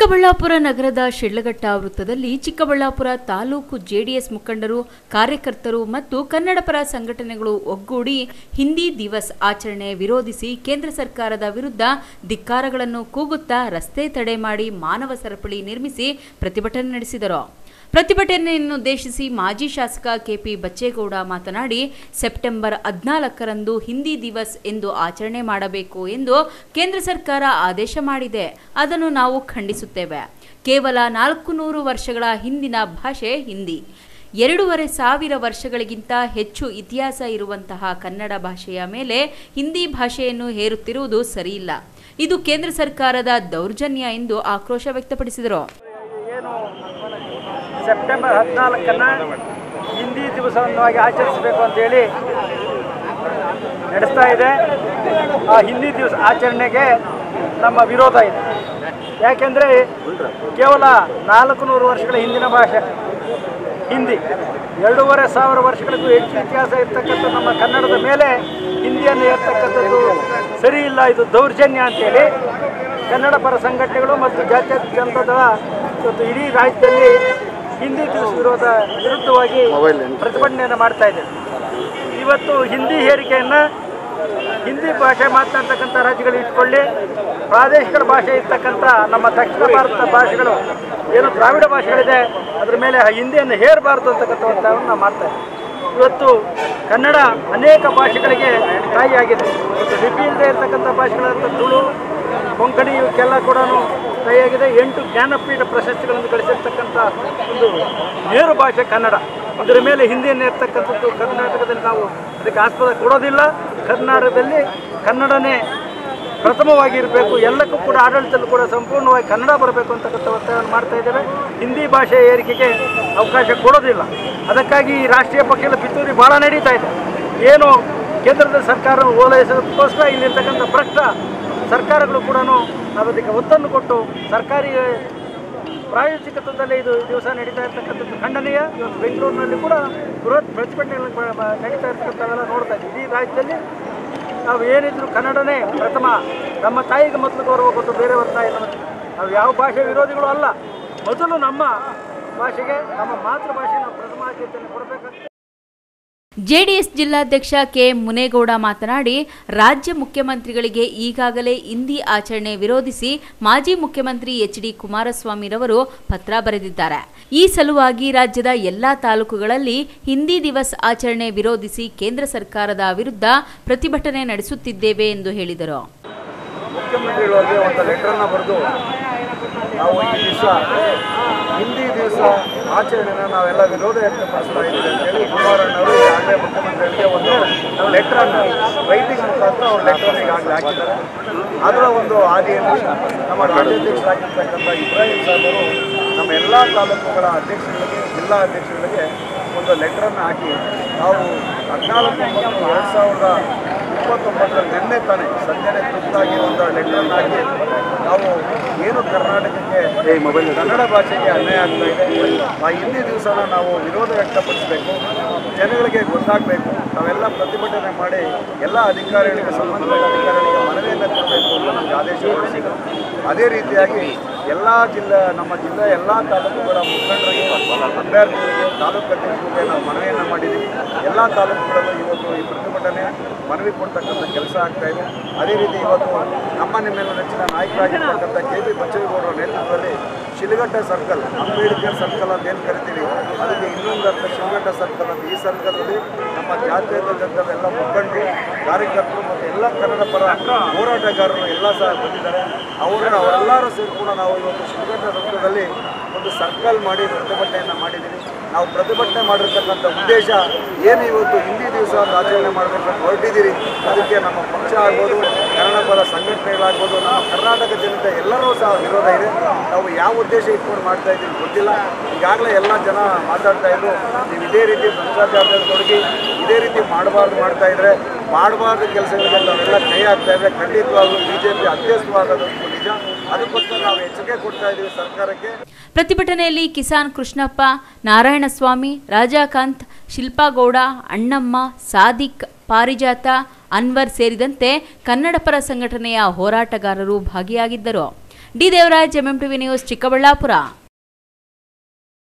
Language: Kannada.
ಚಿಕ್ಕಬಳ್ಳಾಪುರ ನಗರದ ಶಿಡ್ಲಘಟ್ಟ ವೃತ್ತದಲ್ಲಿ ಚಿಕ್ಕಬಳ್ಳಾಪುರ ತಾಲೂಕು ಜೆಡಿಎಸ್ ಮುಖಂಡರು ಕಾರ್ಯಕರ್ತರು ಮತ್ತು ಕನ್ನಡಪರ ಸಂಘಟನೆಗಳು ಒಗ್ಗೂಡಿ ಹಿಂದಿ ದಿವಸ್ ಆಚರಣೆ ವಿರೋಧಿಸಿ ಕೇಂದ್ರ ಸರ್ಕಾರದ ವಿರುದ್ಧ ಧಿಕ್ಕಾರಗಳನ್ನು ಕೂಗುತ್ತಾ ರಸ್ತೆ ತಡೆ ಮಾಡಿ ಮಾನವ ಸರಪಳಿ ನಿರ್ಮಿಸಿ ಪ್ರತಿಭಟನೆ ನಡೆಸಿದರು ಪ್ರತಿಭಟನೆಯನ್ನುದ್ದೇಶಿಸಿ ಮಾಜಿ ಶಾಸಕ ಕೆಪಿ ಬಚ್ಚೇಗೌಡ ಮಾತನಾಡಿ ಸೆಪ್ಟೆಂಬರ್ ಹದಿನಾಲ್ಕರಂದು ಹಿಂದಿ ದಿವಸ್ ಎಂದು ಆಚರಣೆ ಮಾಡಬೇಕು ಎಂದು ಕೇಂದ್ರ ಸರ್ಕಾರ ಆದೇಶ ಮಾಡಿದೆ ಅದನ್ನು ನಾವು ಖಂಡಿಸುತ್ತೇವೆ ಕೇವಲ ನಾಲ್ಕು ನೂರು ವರ್ಷಗಳ ಹಿಂದಿನ ಭಾಷೆ ಹಿಂದಿ ಎರಡೂವರೆ ಸಾವಿರ ವರ್ಷಗಳಿಗಿಂತ ಹೆಚ್ಚು ಇತಿಹಾಸ ಇರುವಂತಹ ಕನ್ನಡ ಭಾಷೆಯ ಮೇಲೆ ಹಿಂದಿ ಭಾಷೆಯನ್ನು ಹೇರುತ್ತಿರುವುದು ಸರಿಯಿಲ್ಲ ಇದು ಕೇಂದ್ರ ಸರ್ಕಾರದ ದೌರ್ಜನ್ಯ ಎಂದು ಆಕ್ರೋಶ ವ್ಯಕ್ತಪಡಿಸಿದರು ಏನು ಸೆಪ್ಟೆಂಬರ್ ಹದಿನಾಲ್ಕನ್ನು ಹಿಂದಿ ದಿವಸವನ್ನಾಗಿ ಆಚರಿಸಬೇಕು ಅಂತೇಳಿ ನಡೆಸ್ತಾ ಇದೆ ಆ ಹಿಂದಿ ದಿವಸ ಆಚರಣೆಗೆ ನಮ್ಮ ವಿರೋಧ ಇದೆ ಯಾಕೆಂದರೆ ಕೇವಲ ನಾಲ್ಕು ನೂರು ವರ್ಷಗಳ ಹಿಂದಿನ ಭಾಷೆ ಹಿಂದಿ ಎರಡೂವರೆ ಸಾವಿರ ವರ್ಷಗಳಿಗೂ ಹೆಚ್ಚು ಇತಿಹಾಸ ಇರ್ತಕ್ಕಂಥ ನಮ್ಮ ಕನ್ನಡದ ಮೇಲೆ ಹಿಂದಿಯನ್ನು ಇರ್ತಕ್ಕಂಥದ್ದು ಸರಿ ಇಲ್ಲ ಇದು ದೌರ್ಜನ್ಯ ಅಂತೇಳಿ ಕನ್ನಡ ಪರ ಸಂಘಟನೆಗಳು ಮತ್ತು ಜಾತ್ಯ ಜನತಾ ದಳ ಇವತ್ತು ಇಡೀ ರಾಜ್ಯದಲ್ಲಿ ಹಿಂದಿ ದಿವಸ ವಿರೋಧ ವಿರುದ್ಧವಾಗಿ ಪ್ರತಿಭಟನೆಯನ್ನು ಮಾಡ್ತಾ ಇದೆ ಇವತ್ತು ಹಿಂದಿ ಹೇರಿಕೆಯನ್ನು ಹಿಂದಿ ಭಾಷೆ ಮಾತನಾಡ್ತಕ್ಕಂಥ ರಾಜ್ಯಗಳು ಇಟ್ಕೊಳ್ಳಿ ಪ್ರಾದೇಶಿಕ ಭಾಷೆ ಇರ್ತಕ್ಕಂಥ ನಮ್ಮ ದಕ್ಷಿಣ ಭಾರತದ ಭಾಷೆಗಳು ಏನು ದ್ರಾವಿಡ ಭಾಷೆಗಳಿದೆ ಅದ್ರ ಮೇಲೆ ಹಿಂದಿಯನ್ನು ಹೇರಬಾರ್ದು ಅಂತಕ್ಕಂಥ ಒತ್ತಾಯವನ್ನು ನಾವು ಮಾಡ್ತಾ ಇದ್ದೀವಿ ಇವತ್ತು ಕನ್ನಡ ಅನೇಕ ಭಾಷೆಗಳಿಗೆ ತಾಯಿಯಾಗಿದೆ ಇವತ್ತು ಲಿಪಿ ಇಲ್ಲದೆ ಇರ್ತಕ್ಕಂಥ ಭಾಷೆಗಳಂತ ತುಳು ಕೊಂಕಣಿ ಇವಕ್ಕೆಲ್ಲ ಕೂಡ ತಾಯಿಯಾಗಿದೆ ಎಂಟು ಜ್ಞಾನಪೀಠ ಪ್ರಶಸ್ತಿಗಳನ್ನು ಗಳಿಸಿರ್ತಕ್ಕಂಥ ಒಂದು ನೇರು ಭಾಷೆ ಕನ್ನಡ ಅದರ ಮೇಲೆ ಹಿಂದಿಯನ್ನು ಇರ್ತಕ್ಕಂಥದ್ದು ಕರ್ನಾಟಕದಲ್ಲಿ ನಾವು ಅದಕ್ಕೆ ಆಸ್ಪದ ಕೊಡೋದಿಲ್ಲ ಕರ್ನಾಟಕದಲ್ಲಿ ಕನ್ನಡನೇ ಪ್ರಥಮವಾಗಿ ಇರಬೇಕು ಎಲ್ಲಕ್ಕೂ ಕೂಡ ಆಡಳಿತದಲ್ಲೂ ಕೂಡ ಸಂಪೂರ್ಣವಾಗಿ ಕನ್ನಡ ಬರಬೇಕು ಅಂತಕ್ಕಂಥ ಒತ್ತಾಯವನ್ನು ಮಾಡ್ತಾ ಇದ್ದೇವೆ ಹಿಂದಿ ಭಾಷೆ ಏರಿಕೆಗೆ ಅವಕಾಶ ಕೊಡೋದಿಲ್ಲ ಅದಕ್ಕಾಗಿ ಈ ರಾಷ್ಟ್ರೀಯ ಪಕ್ಷದ ಪಿತೂರಿ ಭಾಳ ನಡೀತಾ ಇದೆ ಏನು ಕೇಂದ್ರದ ಸರ್ಕಾರ ಓಲೈಸೋದಕ್ಕೋಸ್ಕರ ಇಲ್ಲಿರ್ತಕ್ಕಂಥ ಭ್ರಷ್ಟ ಸರ್ಕಾರಗಳು ಕೂಡ ನಾವು ಅದಕ್ಕೆ ಒತ್ತನ್ನು ಕೊಟ್ಟು ಸರ್ಕಾರಿ ಪ್ರಾಯೋಜಿಕತ್ವದಲ್ಲೇ ಇದು ದಿವಸ ನಡೀತಾ ಇರ್ತಕ್ಕಂಥದ್ದು ಖಂಡನೀಯ ಇವತ್ತು ಬೆಂಗಳೂರಿನಲ್ಲಿ ಕೂಡ ಬೃಹತ್ ಪ್ರತಿಭಟನೆಗಳು ಬ- ಬ- ನಡೀತಾ ಇರ್ತಕ್ಕಂಥವೆಲ್ಲ ನೋಡ್ತಾ ಇದ್ದೀವಿ ಇಡೀ ರಾಜ್ಯದಲ್ಲಿ ನಾವು ಏನಿದ್ರು ಕನ್ನಡನೇ ಪ್ರಥಮ ನಮ್ಮ ತಾಯಿಗೆ ಮೊದಲು ಗೌರವ ಕೊಟ್ಟು ಬೇರೆಯವರ ತಾಯಿ ನಮ್ಮ ನಾವು ಯಾವ ಭಾಷೆ ವಿರೋಧಿಗಳು ಅಲ್ಲ ಮೊದಲು ನಮ್ಮ ಭಾಷೆಗೆ ನಮ್ಮ ಮಾತೃಭಾಷೆ ನಾವು ಪ್ರಥಮ ಆದ್ಯತೆಯನ್ನು ಕೊಡಬೇಕಾಗ್ತದೆ ಜೆಡಿಎಸ್ ಜಿಲ್ಲಾಧ್ಯಕ್ಷ ಕೆ ಮುನೇಗೌಡ ಮಾತನಾಡಿ ರಾಜ್ಯ ಮುಖ್ಯಮಂತ್ರಿಗಳಿಗೆ ಈಗಾಗಲೇ ಹಿಂದಿ ಆಚರಣೆ ವಿರೋಧಿಸಿ ಮಾಜಿ ಮುಖ್ಯಮಂತ್ರಿ ಎಚ್ ಡಿ ಕುಮಾರಸ್ವಾಮಿರವರು ಪತ್ರ ಬರೆದಿದ್ದಾರೆ ಈ ಸಲುವಾಗಿ ರಾಜ್ಯದ ಎಲ್ಲಾ ತಾಲೂಕುಗಳಲ್ಲಿ ಹಿಂದಿ ದಿವಸ್ ಆಚರಣೆ ವಿರೋಧಿಸಿ ಕೇಂದ್ರ ಸರ್ಕಾರದ ವಿರುದ್ಧ ಪ್ರತಿಭಟನೆ ನಡೆಸುತ್ತಿದ್ದೇವೆ ಎಂದು ಹೇಳಿದರು ಮುಖ್ಯಮಂತ್ರಿಗಳಿಗೆ ಒಂದು ಲೆಟ್ರನ್ನ ಬರೆದು ನಾವು ಈ ದಿವಸ ಹಿಂದಿ ದಿವಸ ಆಚರಣೆನ ನಾವೆಲ್ಲ ವಿರೋಧ ವ್ಯಕ್ತಪಡಿಸ್ತಾ ಇದ್ದೀವಿ ಅಂತೇಳಿ ಕುಮಾರಣ್ಣವರು ಈಗಾಗಲೇ ಮುಖ್ಯಮಂತ್ರಿಗಳಿಗೆ ಒಂದು ಲೆಟ್ರನ್ನು ರೈಟಿಂಗ್ ಮುಖಾಂತರ ಅವ್ರ ಲೆಟ್ರನ್ನ ಈಗಾಗಲೇ ಹಾಕಿದ್ದಾರೆ ಅದರ ಒಂದು ಹಾದಿಯಲ್ಲಿ ನಮ್ಮ ರಾಜ್ಯಾಧ್ಯಕ್ಷರಾಗಿರ್ತಕ್ಕಂಥ ಇಬ್ರಾಹಿಂ ಸಾಹೇಬರು ನಮ್ಮ ಎಲ್ಲ ತಾಲೂಕುಗಳ ಅಧ್ಯಕ್ಷರುಗಳಿಗೆ ಜಿಲ್ಲಾ ಅಧ್ಯಕ್ಷರುಗಳಿಗೆ ಒಂದು ಲೆಟ್ರನ್ನು ಹಾಕಿ ನಾವು ಹದಿನಾಲ್ಕು ಒಂಬತ್ತು ಎರಡು ಸಾವಿರದ ಇಪ್ಪತ್ತೊಂಬತ್ತರಲ್ಲಿ ನಿನ್ನೆ ತಾನೇ ಸಂಜೆನೆ ತುರ್ತಾಗಿ ಒಂದು ಲೆಟ್ರನ್ನು ಹಾಕಿ ನಾವು ಏನು ಕರ್ನಾಟಕಕ್ಕೆ ಕನ್ನಡ ಭಾಷೆಗೆ ಅನ್ಯಾಯ ಆಗ್ತಾ ಇದೆ ಆ ಹಿಂದಿ ದಿವಸನ ನಾವು ವಿರೋಧ ವ್ಯಕ್ತಪಡಿಸಬೇಕು ಜನಗಳಿಗೆ ಗೊತ್ತಾಗಬೇಕು ನಾವೆಲ್ಲ ಪ್ರತಿಭಟನೆ ಮಾಡಿ ಎಲ್ಲ ಅಧಿಕಾರಿಗಳಿಗೆ ಸಂಬಂಧಪಟ್ಟ ಅಧಿಕಾರಿಗಳಿಗೆ ಮನವಿಯನ್ನು ಕೊಡಬೇಕು ಅಂತ ನಮಗೆ ಆದೇಶ ಹೊರಡಿಸಿದ್ರು ಅದೇ ರೀತಿಯಾಗಿ ಎಲ್ಲ ಜಿಲ್ಲೆ ನಮ್ಮ ಜಿಲ್ಲೆ ಎಲ್ಲ ತಾಲೂಕುಗಳ ಮುಖಂಡರಿಗೆ ಅಭ್ಯರ್ಥಿಗಳಿಗೆ ತಾಲೂಕು ಅಧ್ಯಕ್ಷರಿಗೆ ನಾವು ಮನವಿಯನ್ನು ಮಾಡಿದ್ದೀವಿ ಎಲ್ಲ ತಾಲೂಕುಗಳಲ್ಲೂ ಇವತ್ತು ಈ ಪ್ರತಿಭಟನೆ ಮನವಿ ಕೊಡ್ತಕ್ಕಂಥ ಕೆಲಸ ಆಗ್ತಾ ಇದೆ ಅದೇ ರೀತಿ ಇವತ್ತು ನಮ್ಮ ನಿಮ್ಮೆಲ್ಲ ನೆಚ್ಚಿನ ನಾಯಕರಾಗಿರ್ತಕ್ಕಂಥ ಕೆ ಪಿ ಬಚ್ಚೇಗೌಡರ ನೇತೃತ್ವದಲ್ಲಿ ಶಿಲಘಟ್ಟ ಸರ್ಕಲ್ ಅಂಬೇಡ್ಕರ್ ಸರ್ಕಲ್ ಅಂತ ಏನು ಕರಿತೀವಿ ಅದಕ್ಕೆ ಇನ್ನೊಂದು ಅರ್ಥ ಶಿಲಘಟ್ಟ ಸರ್ಕಲ್ ಅಂತ ಈ ಸರ್ಕಲಲ್ಲಿ ನಮ್ಮ ಜಾತ್ಯತೀತ ಜನರ ಎಲ್ಲ ಮುಖಂಡರು ಕಾರ್ಯಕರ್ತರು ಮತ್ತು ಎಲ್ಲ ಕನ್ನಡ ಪರ ಹೋರಾಟಗಾರರು ಎಲ್ಲ ಸಹ ಬಂದಿದ್ದಾರೆ ಅವರ ಅವರೆಲ್ಲರೂ ಸೇರಿ ಕೂಡ ನಾವು ಇವತ್ತು ಶಿಲಘಟ್ಟ ವೃತ್ತದಲ್ಲಿ ಒಂದು ಸರ್ಕಲ್ ಮಾಡಿ ಪ್ರತಿಭಟನೆಯನ್ನು ಮಾಡಿದ್ದೀವಿ ನಾವು ಪ್ರತಿಭಟನೆ ಮಾಡಿರ್ತಕ್ಕಂಥ ಉದ್ದೇಶ ಏನು ಇವತ್ತು ಹಿಂದಿ ದಿವಸ ಒಂದು ಆಚರಣೆ ಮಾಡಬೇಕಂತ ಹೊರಟಿದ್ದೀರಿ ಅದಕ್ಕೆ ನಮ್ಮ ಪಕ್ಷ ಆಗ್ಬೋದು ಕನ್ನಡ ಪರ ಸಂಘಟನೆಗಳಾಗ್ಬೋದು ನಮ್ಮ ಕರ್ನಾಟಕ ಜನತೆ ಎಲ್ಲರೂ ಸಹ ವಿರೋಧ ಇದೆ ನಾವು ಯಾವ ಉದ್ದೇಶ ಇಟ್ಕೊಂಡು ಮಾಡ್ತಾ ಇದ್ದೀವಿ ಗೊತ್ತಿಲ್ಲ ಈಗಾಗಲೇ ಎಲ್ಲ ಜನ ಮಾತಾಡ್ತಾ ಇದ್ರು ನೀವು ಇದೇ ರೀತಿ ಭ್ರಷ್ಟಾಚಾರದಲ್ಲಿ ತೊಡಗಿ ಇದೇ ರೀತಿ ಮಾಡಬಾರ್ದು ಮಾಡ್ತಾ ಇದ್ರೆ ಮಾಡಬಾರ್ದು ಕೆಲಸಗಳಿಗೆ ನಾವೆಲ್ಲ ಕೈ ಆಗ್ತಾ ಇದ್ರೆ ಖಂಡಿತವಾಗ್ಲೂ ಬಿ ಜೆ ಪಿ ಅಧ್ಯಕ್ಷವಾಗೋದು ನಿಜ ಅದಕ್ಕೋಸ್ಕರ ನಾವು ಎಚ್ಚರಿಕೆ ಕೊಡ್ತಾ ಇದ್ದೀವಿ ಸರ್ಕಾರಕ್ಕೆ ಪ್ರತಿಭಟನೆಯಲ್ಲಿ ಕಿಸಾನ್ ಕೃಷ್ಣಪ್ಪ ನಾರಾಯಣಸ್ವಾಮಿ ರಾಜಾಕಾಂತ್ ಶಿಲ್ಪಾಗೌಡ ಅಣ್ಣಮ್ಮ ಸಾದಿಕ್ ಪಾರಿಜಾತ ಅನ್ವರ್ ಸೇರಿದಂತೆ ಕನ್ನಡ ಪರ ಸಂಘಟನೆಯ ಹೋರಾಟಗಾರರು ಭಾಗಿಯಾಗಿದ್ದರು D Devaraj MM TV news Chikkaballapur